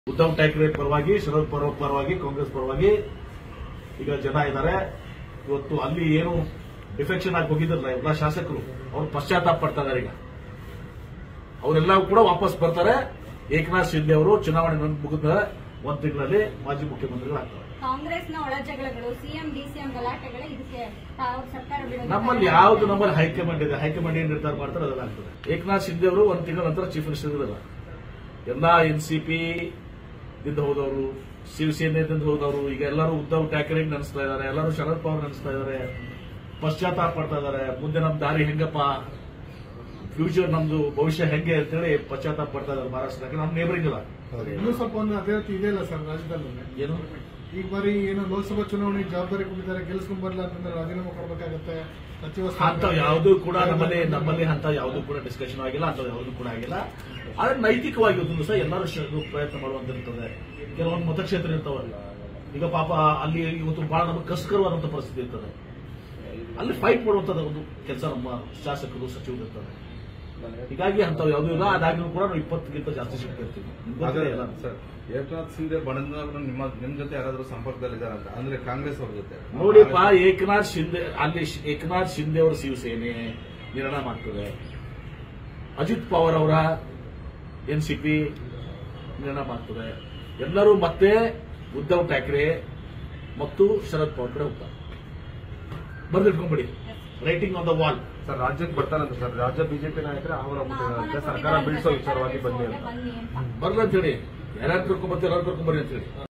ಉದ್ದವ್ ಠಾಕ್ರೆ ಪರವಾಗಿ ಶರದ್ ಪವಾರ್ ಪರವಾಗಿ ಕಾಂಗ್ರೆಸ್ ಪರವಾಗಿ ಈಗ ಜನ ಇದ್ದಾರೆ ಇವತ್ತು ಅಲ್ಲಿ ಏನು ಡಿಫೆಕ್ಷನ್ ಆಗಿ ಹೋಗಿದ್ರಲ್ಲ ಎಲ್ಲ ಶಾಸಕರು ಅವ್ರು ಪಶ್ಚಾತ್ತಾಪ ಪಡ್ತಾ ಇದಾರೆ ಈಗ ಅವರೆಲ್ಲ ಕೂಡ ವಾಪಸ್ ಬರ್ತಾರೆ ಏಕನಾಥ್ ಶಿಂದೆ ಅವರು ಚುನಾವಣೆ ಮುಗಿದ ಒಂದ್ ತಿಂಗಳಲ್ಲಿ ಮಾಜಿ ಮುಖ್ಯಮಂತ್ರಿಗಳಾಗ್ತಾರೆ ಕಾಂಗ್ರೆಸ್ನ ಒಳಜಗಳಗಳು ಸಿಎಂ ಡಿಸಿಎಂ ಗಲಾಟೆಗಳೇ ಇದಕ್ಕೆ ತಾವು ಸರ್ಕಾರ ಬಿಡೋದು ನಮ್ಮಲ್ಲಿ ಯಾವ್ದು ನಮ್ಮಲ್ಲಿ ಹೈಕಮಾಂಡ್ ಇದೆ ಹೈಕಮಾಂಡ್ ಏನ್ ನಿರ್ಧಾರ ಮಾಡ್ತಾರೆ ಅದೆಲ್ಲ ಆಗ್ತದೆ ಏಕನಾಥ್ ಶಿಂದೆ ಅವರು ಒಂದ್ ತಿಂಗಳ ನಂತರ ಚೀಫ್ ಮಿನಿಸ್ಟರ್ ಇರಲ್ಲ ಎಲ್ಲಾ ಎನ್ ಸಿ ಪಿ ದಿಂದ ಹೋದವರು ಶಿವಸೇನೆದಿಂದ ಹೋದವರು ಈಗ ಎಲ್ಲರೂ ಉದ್ದವ್ ಠಾಕ್ರೆ ನೆನೆಸ್ತಾ ಇದ್ದಾರೆ ಎಲ್ಲರೂ ಶರದ್ ಪವಾರ್ ನೆನೆಸ್ತಾ ಇದ್ದಾರೆ ಪಶ್ಚಾತ್ತಾಪ ಪಡ್ತಾ ಇದ್ದಾರೆ ಮುಂದೆ ನಮ್ ದಾರಿ ಹೆಂಗಪ್ಪ ಫ್ಯೂಚರ್ ನಮ್ದು ಭವಿಷ್ಯ ಹೆಂಗೆ ಅಂತೇಳಿ ಪಶ್ಚಾತ್ತಾಪ ಪಡ್ತಾ ಇದ್ದಾರೆ ಮಹಾರಾಷ್ಟ್ರಕ್ಕೆ ನಮ್ ನೇಬರಿಂಗ್ ಇಲ್ಲ ಇನ್ನೂ ಸ್ವಲ್ಪ ಒಂದು ಅದೇ ರೀತಿ ಇದೆ ಇಲ್ಲ ಸರ್ ರಾಜ್ಯದಲ್ಲೂ ಏನು ಈಗ ಬಾರಿ ಏನೋ ಲೋಕಸಭಾ ಚುನಾವಣೆ ಜವಾಬ್ದಾರಿ ಕೊಟ್ಟಿದ್ದಾರೆ ಗೆಲ್ಸ್ಕೊಂಡ್ ಬರಲ್ಲ ಅಂತಂದ್ರೆ ರಾಜೀನಾಮೆ ಕೊಡ್ಬೇಕಾಗತ್ತೆ ಸಚಿವ ಸ್ಥಾನ ಅಂತ ಯಾವುದು ಕೂಡ ನಮ್ಮಲ್ಲಿ ನಮ್ಮಲ್ಲಿ ಅಂತ ಯಾವುದು ಕೂಡ ಡಿಸ್ಕಷನ್ ಆಗಿಲ್ಲ ಅಂತ ಯಾವುದು ಕೂಡ ಆಗಿಲ್ಲ ಆದ್ರೆ ನೈತಿಕವಾಗಿ ಒಂದು ಸಹ ಎಲ್ಲರೂ ಶ- ಪ್ರಯತ್ನ ಮಾಡುವಂತಿರ್ತದೆ ಕೆಲವೊಂದು ಮತಕ್ಷೇತ್ರ ಇರ್ತಾವಲ್ಲ ಈಗ ಪಾಪ ಅಲ್ಲಿ ಇವತ್ತು ಬಹಳ ನಮಗೆ ಕಷ್ಟಕರವಾದಂತ ಪರಿಸ್ಥಿತಿ ಇರ್ತದೆ ಅಲ್ಲಿ ಫೈಟ್ ಮಾಡುವಂತದ ಒಂದು ಕೆಲಸ ನಮ್ಮ ಶಾಸಕರು ಸಚಿವರು ಇರ್ತಾರೆ ಹೀಗಾಗಿ ಅಂತವ್ ಯಾವುದೂ ಇಲ್ಲ ಅದಾಗ್ಲೂ ಕೂಡ ನಾವು ಇಪ್ಪತ್ತಕ್ಕಿಂತ ಜಾಸ್ತಿ ಸಿಗ್ತಿರ್ತೀವಿ ನಿಮ್ಗೆ ಗೊತ್ತಿದೆ ಎಲ್ಲ. ಸರ್ ಏಕನಾಥ್ ಶಿಂದೆ ಬಣದವರು ನಿಮ್ಮ ನಿಮ್ ಜೊತೆ ಯಾರಾದ್ರೂ ಸಂಪರ್ಕದಲ್ಲಿದ್ದಾರೆ ಅಂತ ಅಂದ್ರೆ ಕಾಂಗ್ರೆಸ್ ಅವ್ರ ಜೊತೆ ನೋಡಿಪ್ಪ ಏಕನಾಥ್ ಶಿಂದೆ ಅಲ್ಲಿ ಶ್- ಏಕನಾಥ್ ಶಿಂದೆ ಅವರ ಶಿವಸೇನೆ ನಿರ್ಣಯ ಮಾಡ್ತದೆ ಅಜಿತ್ ಪವಾರ್ ಅವರ ಎನ್ಸಿಪಿ ನಿರ್ಣಯ ಮಾಡ್ತದೆ ಎಲ್ಲರೂ ಮತ್ತೆ ಉದ್ದವ್ ಠಾಕ್ರೆ ಮತ್ತು ಶರದ್ ಪವಾರ್ ಕಡೆ ಹೋಗ್ತಾರೆ ಬರ್ದಿಟ್ಕೊಂಡ್ಬಿಡಿ writing on the wall sir ರಾಜ್ಯಕ್ಕೆ ಬರ್ತಾರಂತ ಸರ್ ರಾಜ್ಯ ಬಿಜೆಪಿ ನಾಯಕರೇ ಅವರ ಸರ್ಕಾರ ಬೀಳಿಸೋ ವಿಚಾರವಾಗಿ ಬನ್ನಿ ಅಂತ ಬನ್ನಿ ಅಂತ ಬರ್ಲಿ ಅಂತ ಹೇಳಿ ಯಾರ್ಯಾರು ಕರ್ಕೊಂಡ್ಬರ್ತೀವಿ ಎಲ್ಲರೂ ಕರ್ಕೊಂಡ್ಬರ್ರಿ ಅಂತ ಹೇಳಿ